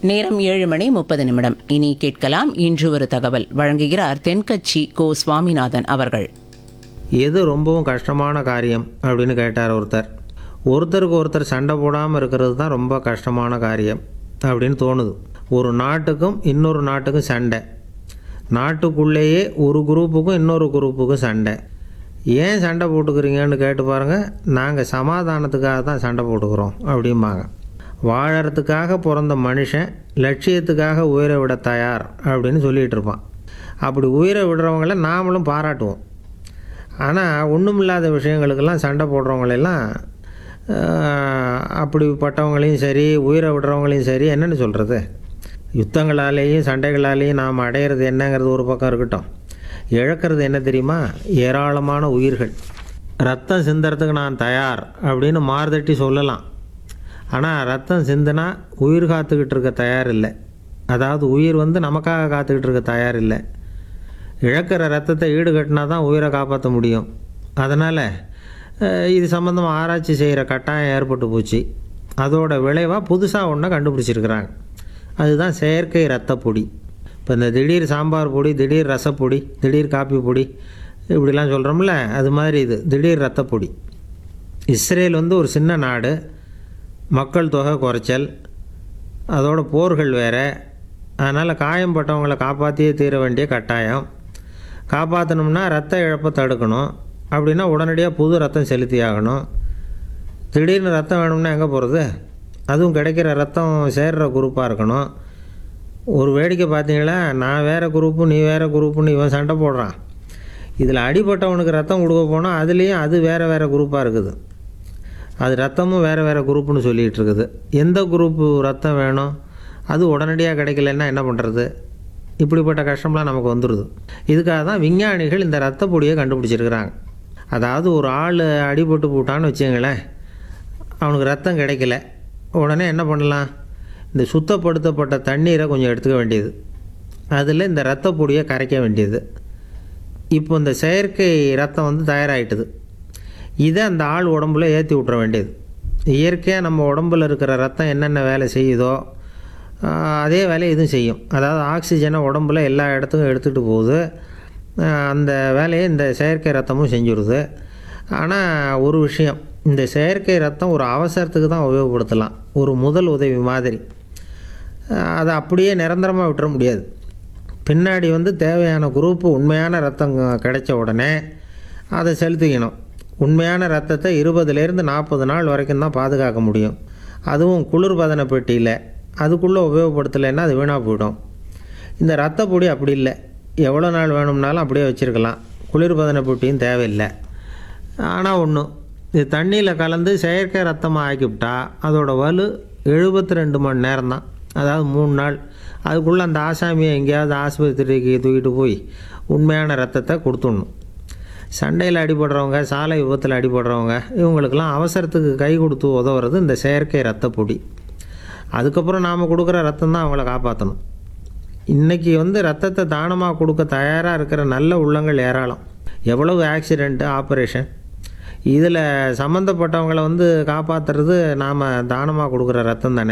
நேரம் ஏழு மணி முப்பது நிமிடம் இனி கேட்கலாம் இன்று ஒரு தகவல் வழங்குகிறார் தென்கட்சி கோ சுவாமிநாதன் அவர்கள் எது ரொம்பவும் கஷ்டமான காரியம் அப்படின்னு கேட்டார் ஒருத்தர் ஒருத்தருக்கு ஒருத்தர் சண்டை போடாமல் இருக்கிறது தான் ரொம்ப கஷ்டமான காரியம் அப்படின்னு தோணுது ஒரு நாட்டுக்கும் இன்னொரு நாட்டுக்கும் சண்டை நாட்டுக்குள்ளேயே ஒரு குரூப்புக்கும் இன்னொரு குரூப்புக்கும் சண்டை ஏன் சண்டை போட்டுக்கிறீங்கன்னு கேட்டு பாருங்கள் நாங்கள் சமாதானத்துக்காக தான் சண்டை போட்டுக்கிறோம் அப்படிம்பாங்க வாழறதுக்காக பிறந்த மனுஷன் லட்சியத்துக்காக உயிரை விட தயார் அப்படின்னு சொல்லிகிட்டு இருப்பான் அப்படி உயிரை விடுறவங்கள நாமளும் பாராட்டுவோம் ஆனால் ஒன்றுமில்லாத விஷயங்களுக்கெல்லாம் சண்டை போடுறவங்களெல்லாம் ஆஹ், அப்படிப்பட்டவங்களையும் சரி உயிரை விடுறவங்களையும் சரி என்னென்னு சொல்கிறது யுத்தங்களாலேயும் சண்டைகளாலேயும் நாம் அடையிறது என்னங்கிறது ஒரு பக்கம் இருக்கட்டும் இழக்கிறது என்ன தெரியுமா ஏராளமான உயிர்கள் ரத்தம் சிந்தறதுக்கு நான் தயார் அப்படின்னு மார்தட்டி சொல்லலாம் ஆனால் ரத்தம் சிந்தினா உயிர் காத்துக்கிட்டு இருக்க தயார் இல்லை அதாவது உயிர் வந்து நமக்காக காத்துக்கிட்டு இருக்க தயார் இல்லை இழக்கிற ரத்தத்தை ஈடுகட்டினா தான் உயிரை காப்பாற்ற முடியும் அதனால் இது சம்மந்தமாக ஆராய்ச்சி செய்கிற கட்டாயம் ஏற்பட்டு போச்சு அதோட விளைவாக புதுசாக ஒன்றை கண்டுபிடிச்சிருக்கிறாங்க அதுதான் செயற்கை ரத்த பொடி இப்போ இந்த திடீர் சாம்பார் பொடி திடீர் ரசப்பொடி திடீர் காப்பி பொடி இப்படிலாம் சொல்கிறோம்ல அது மாதிரி இது திடீர் ரத்த பொடி இஸ்ரேல் வந்து ஒரு சின்ன நாடு மக்கள் தொகை குறைச்சல் அதோட போர்கள் வேறு அதனால் காயம்பட்டவங்களை காப்பாற்றியே தீர வேண்டிய கட்டாயம் காப்பாற்றணும்னா ரத்த இழப்பை தடுக்கணும் அப்படின்னா உடனடியாக புது ரத்தம் செலுத்தி ஆகணும் திடீர்னு ரத்தம் வேணும்னா எங்கே போகிறது அதுவும் கிடைக்கிற ரத்தம் சேர்ற குரூப்பாக இருக்கணும் ஒரு வேடிக்கை பார்த்தீங்களா நான் வேறு குரூப்பு நீ வேறு குரூப்புன்னு இவன் சண்டை போடுறான் இதில் அடிபட்டவனுக்கு ரத்தம் கொடுக்க போனால் அதுலேயும் அது வேறு வேறு குரூப்பாக இருக்குது அது ரத்தமும் வேறு வேறு குரூப்புன்னு சொல்லிகிட்டு இருக்குது எந்த குரூப்பு ரத்தம் வேணும் அது உடனடியாக கிடைக்கலன்னா என்ன பண்ணுறது இப்படிப்பட்ட கஷ்டம்லாம் நமக்கு வந்துடுது இதுக்காக தான் விஞ்ஞானிகள் இந்த ரத்த பொடியை கண்டுபிடிச்சிருக்கிறாங்க அதாவது ஒரு ஆள் அடிபட்டு போட்டான்னு வச்சுங்களேன் அவனுக்கு ரத்தம் கிடைக்கல உடனே என்ன பண்ணலாம் இந்த சுத்தப்படுத்தப்பட்ட தண்ணீரை கொஞ்சம் எடுத்துக்க வேண்டியது அதில் இந்த ரத்த பொடியை கரைக்க வேண்டியது இப்போ இந்த செயற்கை ரத்தம் வந்து தயாராகிட்டுது இதை அந்த ஆள் உடம்புல ஏற்றி விட்ற வேண்டியது இயற்கையாக நம்ம உடம்புல இருக்கிற ரத்தம் என்னென்ன வேலை செய்யுதோ ஆஹ், அதே வேலையை இதுவும் செய்யும் அதாவது ஆக்சிஜனை உடம்புல எல்லா இடத்துக்கும் எடுத்துகிட்டு போகுது ஆஹ், அந்த வேலையை இந்த செயற்கை ரத்தமும் செஞ்சுருது ஆனால் ஒரு விஷயம் இந்த செயற்கை ரத்தம் ஒரு அவசரத்துக்கு தான் உபயோகப்படுத்தலாம் ஒரு முதல் உதவி மாதிரி ஆஹ், அதை அப்படியே நிரந்தரமாக விட்டுற முடியாது பின்னாடி வந்து தேவையான குரூப்பு உண்மையான ரத்தம் கிடைச்ச உடனே அதை செலுத்திக்கணும் உண்மையான ரத்தத்தை இருபதுலேருந்து நாற்பது நாள் வரைக்கும் தான் பாதுகாக்க முடியும் அதுவும் குளிர்பதன பெட்டியில் அதுக்குள்ளே உபயோகப்படுத்தலைன்னா அது வீணாக போயிடும் இந்த ரத்த பொடி அப்படி இல்லை எவ்வளோ நாள் வேணும்னாலும் அப்படியே வச்சுருக்கலாம் குளிர்பதன பெட்டியும் தேவையில்லை ஆனால் ஒன்று இது தண்ணியில் கலந்து செயற்கை ரத்தமாக ஆக்கிவிட்டா அதோட வலு எழுபத்தி ரெண்டு மணி நேரம் தான் அதாவது மூணு நாள் அதுக்குள்ளே அந்த ஆசாமியை எங்கேயாவது ஆஸ்பத்திரிக்கு தூக்கிட்டு போய் உண்மையான ரத்தத்தை கொடுத்துடணும் சண்டையில் அடிபடுறவங்க சாலை விபத்தில் அடிபடுறவங்க இவங்களுக்கெல்லாம் அவசரத்துக்கு கை கொடுத்து உதவுறது இந்த செயற்கை ரத்த பொடி அதுக்கப்புறம் நாம் கொடுக்குற ரத்தம் தான் அவங்கள காப்பாற்றணும் இன்றைக்கி வந்து ரத்தத்தை தானமாக கொடுக்க தயாராக இருக்கிற நல்ல உள்ளங்கள் ஏராளம் எவ்வளவு ஆக்சிடெண்ட்டு ஆப்ரேஷன் இதில் சம்மந்தப்பட்டவங்களை வந்து காப்பாற்றுறது நாம் தானமாக கொடுக்குற ரத்தம் தானே